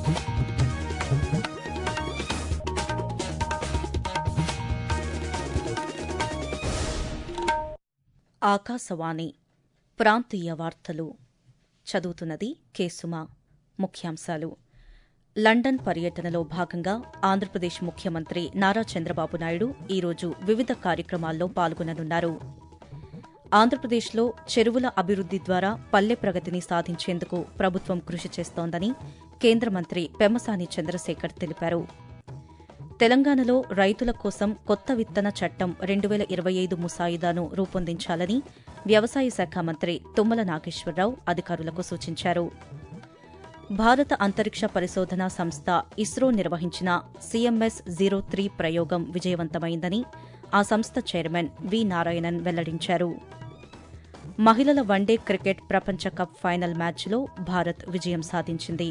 ఆకాశవాణి ప్రాంతీయ వార్తలు చదువుతున్నది కేసుమా ముఖ్యాంశాలు లండన్ పర్యటనలో భాగంగా ఆంధ్రప్రదేశ్ ముఖ్యమంత్రి నారా చంద్రబాబు నాయుడు ఈరోజు వివిధ కార్యక్రమాల్లో పాల్గొననున్నారు ఆంధ్రప్రదేశ్లో చెరువుల అభివృద్ది ద్వారా పల్లె ప్రగతిని సాధించేందుకు ప్రభుత్వం కృషి చేస్తోందని కేంద్ర మంత్రి పెమ్మసాని చంద్రశేఖర్ తెలిపారు తెలంగాణలో రైతుల కోసం కొత్త విత్తన చట్టం రెండు వేల ఇరవై ఐదు ముసాయిదాను రూపొందించాలని వ్యవసాయ శాఖ మంత్రి తుమ్మల నాగేశ్వరరావు అధికారులకు సూచించారు భారత అంతరిక్ష పరిశోధనా సంస్థ ఇస్రో నిర్వహించిన సీఎంఎస్ జీరో త్రీ ప్రయోగం విజయవంతమైందని ఆ సంస్థ చైర్మన్ వి నారాయణన్ వెల్లడించారు మహిళల వన్డే క్రికెట్ ప్రపంచ కప్ ఫైనల్ మ్యాచ్లో భారత్ విజయం సాధించింది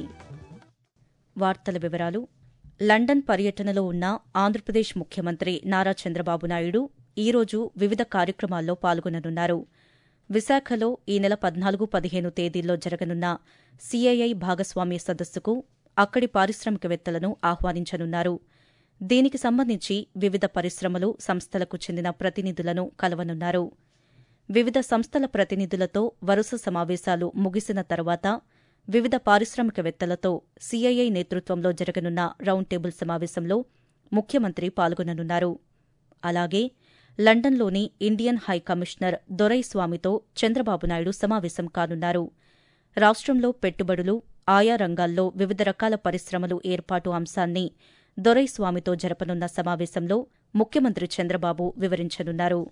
వార్తల వివరాలు లండన్ పర్యటనలో ఉన్న ఆంధ్రప్రదేశ్ ముఖ్యమంత్రి నారా చంద్రబాబు నాయుడు ఈరోజు వివిధ కార్యక్రమాల్లో పాల్గొననున్నారు విశాఖలో ఈ నెల పద్నాలుగు పదిహేను తేదీల్లో జరగనున్న సీఐఐ భాగస్వామ్య సదస్సుకు అక్కడి పారిశ్రామికవేత్తలను ఆహ్వానించనున్నారు దీనికి సంబంధించి వివిధ పరిశ్రమలు సంస్థలకు చెందిన ప్రతినిధులను కలవనున్నారు వివిధ సంస్థల ప్రతినిధులతో వరుస సమావేశాలు ముగిసిన తర్వాత వివిధ పారిశ్రామికవేత్తలతో సీఐఐ నేతృత్వంలో జరగనున్న రౌండ్ టేబుల్ సమావేశంలో ముఖ్యమంత్రి పాల్గొననున్నారు అలాగే లండన్లోని ఇండియన్ హై కమిషనర్ దొరైస్వామితో చంద్రబాబు నాయుడు సమావేశం కానున్నారు రాష్ట్రంలో పెట్టుబడులు ఆయా రంగాల్లో వివిధ రకాల పరిశ్రమలు ఏర్పాటు అంశాన్ని దొరైస్వామితో జరపనున్న సమావేశంలో ముఖ్యమంత్రి చంద్రబాబు వివరించనున్నారు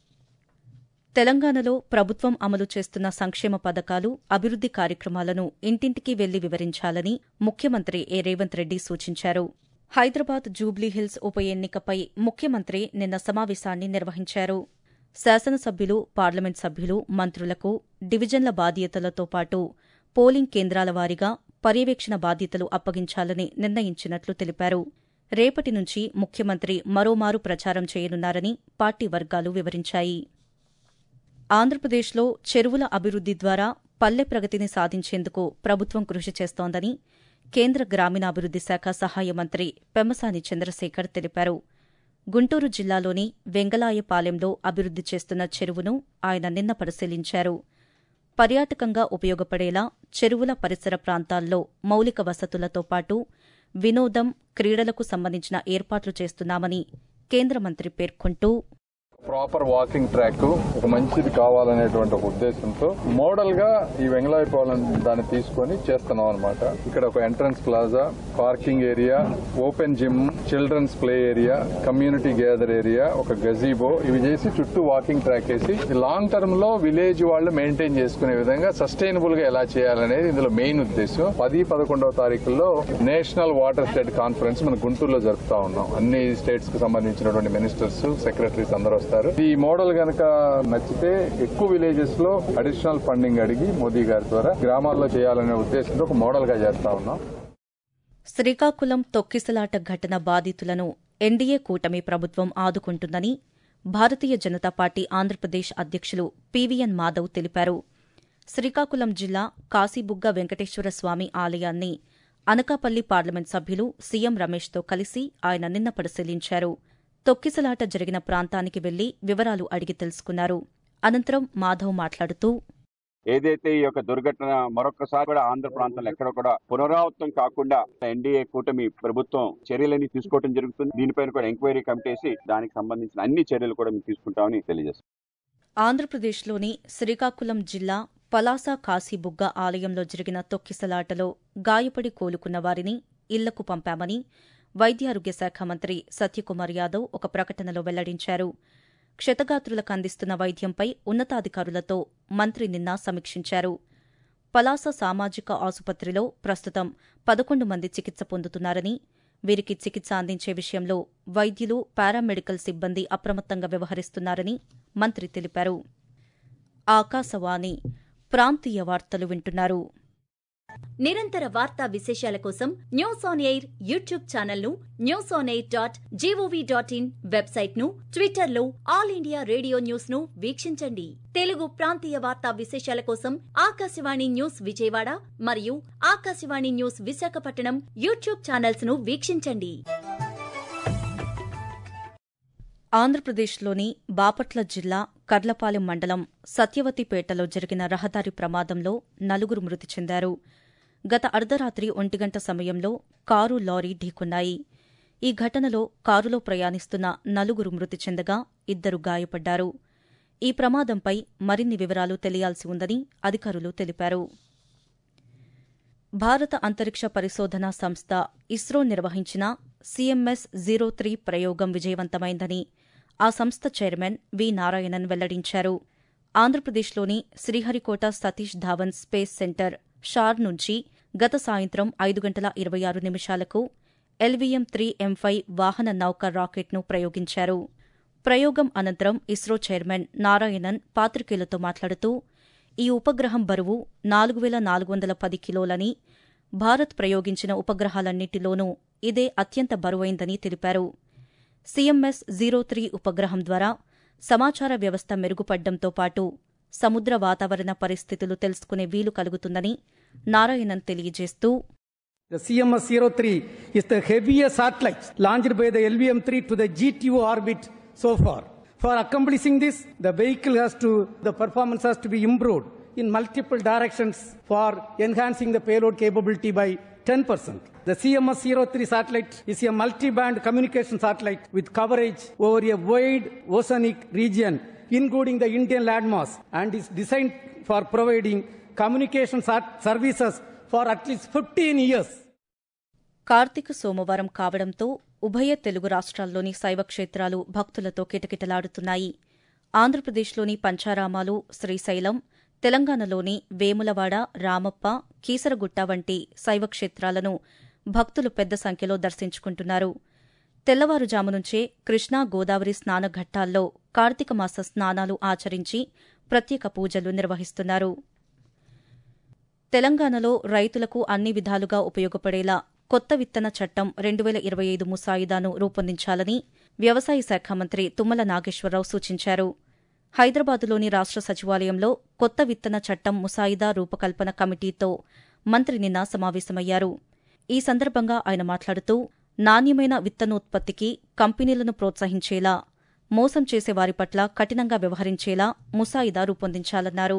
తెలంగాణలో ప్రభుత్వం అమలు చేస్తున్న సంక్షేమ పథకాలు అభివృద్ది కార్యక్రమాలను ఇంటింటికి వెళ్లి వివరించాలని ముఖ్యమంత్రి ఏ రేవంత్ రెడ్డి సూచించారు హైదరాబాద్ జూబ్లీహిల్స్ ఉప ఎన్నికపై ముఖ్యమంత్రి నిన్న సమావేశాన్ని నిర్వహించారు శాసనసభ్యులు పార్లమెంట్ సభ్యులు మంత్రులకు డివిజన్ల బాధ్యతలతో పాటు పోలింగ్ కేంద్రాల వారీగా పర్యవేక్షణ బాధ్యతలు అప్పగించాలని నిర్ణయించినట్లు తెలిపారు రేపటి నుంచి ముఖ్యమంత్రి మరోమారు ప్రచారం చేయనున్నారని పార్టీ వర్గాలు వివరించాయి ఆంధ్రప్రదేశ్లో చెరువుల అభివృద్ది ద్వారా పల్లె ప్రగతిని సాధించేందుకు ప్రభుత్వం కృషి చేస్తోందని కేంద్ర గ్రామీణాభివృద్ది శాఖ సహాయ మంత్రి పెమ్మసాని చంద్రశేఖర్ తెలిపారు గుంటూరు జిల్లాలోని వెంగళాయపాలెంలో అభివృద్ది చేస్తున్న చెరువును ఆయన నిన్న పరిశీలించారు పర్యాటకంగా ఉపయోగపడేలా చెరువుల పరిసర ప్రాంతాల్లో మౌలిక వసతులతో పాటు వినోదం క్రీడలకు సంబంధించిన ఏర్పాట్లు చేస్తున్నామని కేంద్ర మంత్రి పేర్కొంటూ ప్రాపర్ వాకింగ్ ట్రాక్ ఒక మంచిది కావాలనేటువంటి ఒక ఉద్దేశంతో మోడల్ గా ఈ వెంగళాయపాలెం దాన్ని తీసుకొని చేస్తున్నాం అనమాట ఇక్కడ ఒక entrance plaza parking area open gym children's play area community gather area ఒక గజీబో ఇవి చేసి చుట్టూ వాకింగ్ ట్రాక్ వేసి లాంగ్ టర్మ్ లో విలేజ్ వాళ్ళు మెయింటైన్ చేసుకునే విధంగా సస్టైనబుల్ గా ఎలా చేయాలనేది ఇందులో మెయిన్ ఉద్దేశం పది పదకొండవ తారీఖుల్లో నేషనల్ వాటర్ స్టేట్ కాన్ఫరెన్స్ మన గుంటూరులో జరుపుతా ఉన్నాం అన్ని స్టేట్స్ కు సంబంధించినటువంటి మినిస్టర్స్ సెక్రటరీస్ అందరూ వస్తారు ఈ మోడల్ గనక నచ్చితే ఎక్కువ విలేజెస్ లో అడిషనల్ ఫండింగ్ అడిగి మోదీ గారి ద్వారా గ్రామాల్లో చేయాలనే ఉద్దేశంతో ఒక మోడల్ గా చేస్తా ఉన్నాం శ్రీకాకుళం తొక్కిసలాట ఘటన బాధితులను ఎన్డీఏ కూటమి ప్రభుత్వం ఆదుకుంటుందని భారతీయ జనతా పార్టీ ఆంధ్రప్రదేశ్ అధ్యక్షులు పీవీఎన్ మాధవ్ తెలిపారు శ్రీకాకుళం జిల్లా కాశీబుగ్గ వెంకటేశ్వర స్వామి ఆలయాన్ని అనకాపల్లి పార్లమెంట్ సభ్యులు సీఎం రమేష్తో కలిసి ఆయన నిన్న పరిశీలించారు తొక్కిసలాట జరిగిన ప్రాంతానికి వెళ్లి వివరాలు అడిగి తెలుసుకున్నారు అనంతరం మాధవ్ మాట్లాడుతూ ఏదైతే ఈ యొక్క దుర్ఘటన మరొకసారి కూడా ఆంధ్ర ప్రాంతంలో ఎక్కడ కూడా పునరావృతం కాకుండా ఎన్డీఏ కూటమి ప్రభుత్వం చర్యలని తీసుకోవడం జరుగుతుంది దీనిపైన కూడా ఎంక్వైరీ కమిటీ వేసి దానికి సంబంధించిన అన్ని చర్యలు కూడా మేము తీసుకుంటామని తెలియజేస్తాం ఆంధ్రప్రదేశ్లోని శ్రీకాకుళం జిల్లా పలాస కాశీబుగ్గ ఆలయంలో జరిగిన తొక్కిసలాటలో గాయపడి కోలుకున్న వారిని ఇళ్లకు పంపామని వైద్యారోగ్య శాఖ మంత్రి సత్యకుమార్ యాదవ్ ఒక ప్రకటనలో వెల్లడించారు క్షతగాత్రులకు అందిస్తున్న వైద్యంపై ఉన్నతాధికారులతో మంత్రి నిన్న సమీక్షించారు పలాస సామాజిక ఆసుపత్రిలో ప్రస్తుతం పదకొండు మంది చికిత్స పొందుతున్నారని వీరికి చికిత్స అందించే విషయంలో వైద్యులు పారామెడికల్ సిబ్బంది అప్రమత్తంగా వ్యవహరిస్తున్నారని మంత్రి తెలిపారు ఆకాశవాణి ప్రాంతీయ వార్తలు వింటున్నారు నిరంతర వార్తా విశేషాల కోసం news on air YouTube channel ను news on air dot GOV dot in website ను ట్విట్టర్ లో ఆల్ ఇండియా రేడియో న్యూస్ ను వీక్షించండి తెలుగు ప్రాంతీయ వార్తా విశేషాల కోసం ఆకాశవాణి న్యూస్ విజయవాడ మరియు Akashvani news Visakhapatnam YouTube channels ను వీక్షించండి ఆంధ్రప్రదేశ్లోని బాపట్ల జిల్లా కర్లపాలెం మండలం సత్యవతిపేటలో జరిగిన రహదారి ప్రమాదంలో నలుగురు మృతి చెందారు గత అర్ధరాత్రి ఒంటిగంట సమయంలో కారు లారీ ఢీకొన్నాయి ఈ ఘటనలో కారులో ప్రయాణిస్తున్న నలుగురు మృతి చెందగా ఇద్దరు గాయపడ్డారు ఈ ప్రమాదంపై మరిన్ని వివరాలు తెలియాల్సి ఉందని అధికారులు తెలిపారు భారత అంతరిక్ష పరిశోధనా సంస్థ ఇస్రో నిర్వహించిన సీఎంఎస్ జీరో త్రీ ప్రయోగం విజయవంతమైందని ఆ సంస్థ చైర్మన్ వి నారాయణన్ వెల్లడించారు ఆంధ్రప్రదేశ్లోని Sriharikota Satish Dhawan space centre SHAR నుంచి గత సాయంత్రం ఐదు గంటల ఇరవై ఆరు నిమిషాలకు ఎల్వీఎం త్రీ ఎం ఫైవ్ వాహన నౌక రాకెట్ను ప్రయోగించారు ప్రయోగం అనంతరం ఇస్రో చైర్మన్ నారాయణన్ పాత్రికేయులతో మాట్లాడుతూ ఈ ఉపగ్రహం బరువు నాలుగు వేల నాలుగు వందల పది కిలోలని భారత్ ప్రయోగించిన ఉపగ్రహాలన్నింటిలోనూ ఇదే అత్యంత బరువైందని తెలిపారు సీఎంఎస్ జీరో త్రీ ఉపగ్రహం ద్వారా సమాచార వ్యవస్థ మెరుగుపడ్డంతో పాటు సముద్ర వాతావరణ పరిస్థితులు తెలుసుకునే వీలు కలుగుతుందని నారాయణన్ తెలియజేస్తూ The CMS 03 is the heaviest satellite launched by the LVM 3 to the GTO orbit so far. For accomplishing this, the vehicle has to, the performance has to be improved in multiple directions for enhancing the payload capability by 10%. The CMS 03 satellite is a multi-band communication satellite with coverage over a wide oceanic region, including the Indian landmass, and is designed for providing communication sat- services for at least 15 years. Karthika సోమవారం కావడంతో ఉభయ తెలుగు రాష్ట్రాల్లోని శైవ క్షేత్రాలు భక్తులతో కిటకిటలాడుతున్నాయి ఆంధ్రప్రదేశ్లోని పంచారామాలు శ్రీశైలం తెలంగాణలోని వేములవాడ రామప్ప కీసరగుట్ట వంటి శైవ క్షేత్రాలను భక్తులు పెద్ద సంఖ్యలో దర్శించుకుంటున్నారు తెల్లవారుజాము నుంచే కృష్ణా గోదావరి స్నానఘట్టాల్లో కార్తీక మాస స్నానాలు ఆచరించి ప్రత్యేక పూజలు నిర్వహిస్తున్నారు తెలంగాణలో రైతులకు అన్ని విధాలుగా ఉపయోగపడేలా కొత్త విత్తన చట్టం రెండు వేల ఇరవై ఐదు ముసాయిదాను రూపొందించాలని వ్యవసాయ శాఖ మంత్రి తుమ్మల నాగేశ్వరరావు సూచించారు హైదరాబాదులోని రాష్ట్ర సచివాలయంలో కొత్త విత్తన చట్టం ముసాయిదా రూపకల్పన కమిటీతో మంత్రి నిన్న సమావేశమయ్యారు ఈ సందర్భంగా ఆయన మాట్లాడుతూ నాణ్యమైన విత్తనోత్పత్తికి కంపెనీలను ప్రోత్సహించేలా మోసం చేసే వారి పట్ల కఠినంగా వ్యవహరించేలా ముసాయిదా రూపొందించాలన్నారు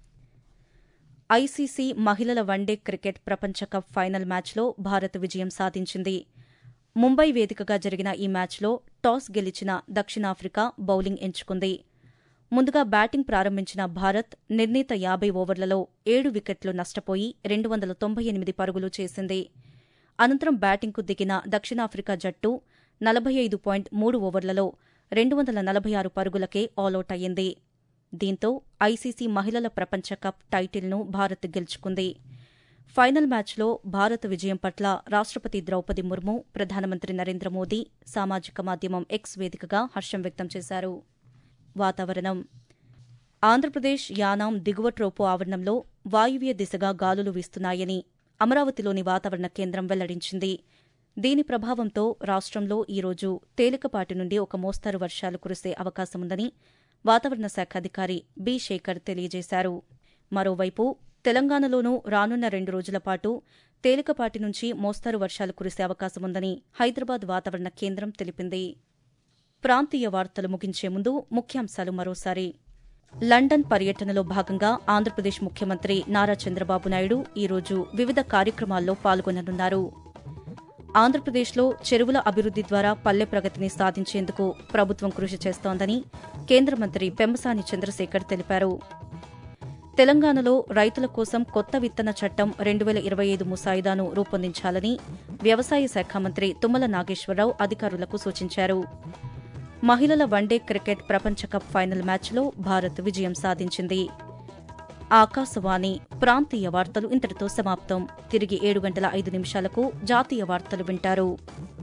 ఐసీసీ మహిళల వన్డే క్రికెట్ ప్రపంచ కప్ ఫైనల్ మ్యాచ్లో భారత్ విజయం సాధించింది ముంబై వేదికగా జరిగిన ఈ మ్యాచ్లో టాస్ గెలిచిన దక్షిణాఫ్రికా బౌలింగ్ ఎంచుకుంది ముందుగా బ్యాటింగ్ ప్రారంభించిన భారత్ నిర్ణీత యాబై ఓవర్లలో ఏడు వికెట్లు నష్టపోయి రెండు వందల తొంభై ఎనిమిది పరుగులు చేసింది అనంతరం బ్యాటింగ్కు దిగిన దక్షిణాఫ్రికా జట్టు నలభై ఐదు పాయింట్ మూడు ఓవర్లలో రెండు వందల నలభై ఆరు పరుగులకే ఆలౌట్ అయ్యింది దీంతో ఐసీసీ మహిళల ప్రపంచ కప్ టైటిల్ను భారత్ గెలుచుకుంది ఫైనల్ మ్యాచ్లో భారత్ విజయం పట్ల రాష్టపతి ద్రౌపది ముర్ము ప్రధానమంత్రి నరేంద్ర మోదీ సామాజిక మాధ్యమం ఎక్స్ వేదికగా హర్షం వ్యక్తం చేశారు వాతావరణం ఆంధ్రప్రదేశ్ యానాం దిగువ ట్రోపు ఆవరణంలో వాయువ్య దిశగా గాలులు వీస్తున్నాయని అమరావతిలోని వాతావరణ కేంద్రం వెల్లడించింది దీని ప్రభావంతో రాష్ట్రంలో ఈరోజు తేలికపాటి నుండి ఒక మోస్తరు వర్షాలు కురిసే అవకాశముందని వాతావరణ శాఖ అధికారి బి శేఖర్ తెలియజేశారు మరోవైపు తెలంగాణలోనూ రానున్న రెండు రోజుల పాటు తేలికపాటి నుంచి మోస్తరు వర్షాలు కురిసే అవకాశముందని హైదరాబాద్ వాతావరణ కేంద్రం తెలిపింది ప్రాంతీయ వార్తలు ముగించే ముందు ముఖ్యాంశాలు మరోసారి లండన్ పర్యటనలో భాగంగా ఆంధ్రప్రదేశ్ ముఖ్యమంత్రి నారా చంద్రబాబు నాయుడు ఈరోజు వివిధ కార్యక్రమాల్లో పాల్గొననున్నారు ఆంధ్రప్రదేశ్లో చెరువుల అభివృద్ది ద్వారా పల్లె ప్రగతిని సాధించేందుకు ప్రభుత్వం కృషి చేస్తోందని కేంద్ర మంత్రి పెమ్మసాని చంద్రశేఖర్ తెలిపారు తెలంగాణలో రైతుల కోసం కొత్త విత్తన చట్టం రెండు వేల ఇరవై ఐదు ముసాయిదాను రూపొందించాలని వ్యవసాయ శాఖ మంత్రి తుమ్మల నాగేశ్వరరావు అధికారులకు సూచించారు మహిళల వన్డే క్రికెట్ ప్రపంచ కప్ ఫైనల్ మ్యాచ్లో భారత్ విజయం సాధించింది ఆకాశవాణి ప్రాంతీయ వార్తలు ఇంతటితో సమాప్తం తిరిగి ఏడు గంటల ఐదు నిమిషాలకు జాతీయ వార్తలు వింటారు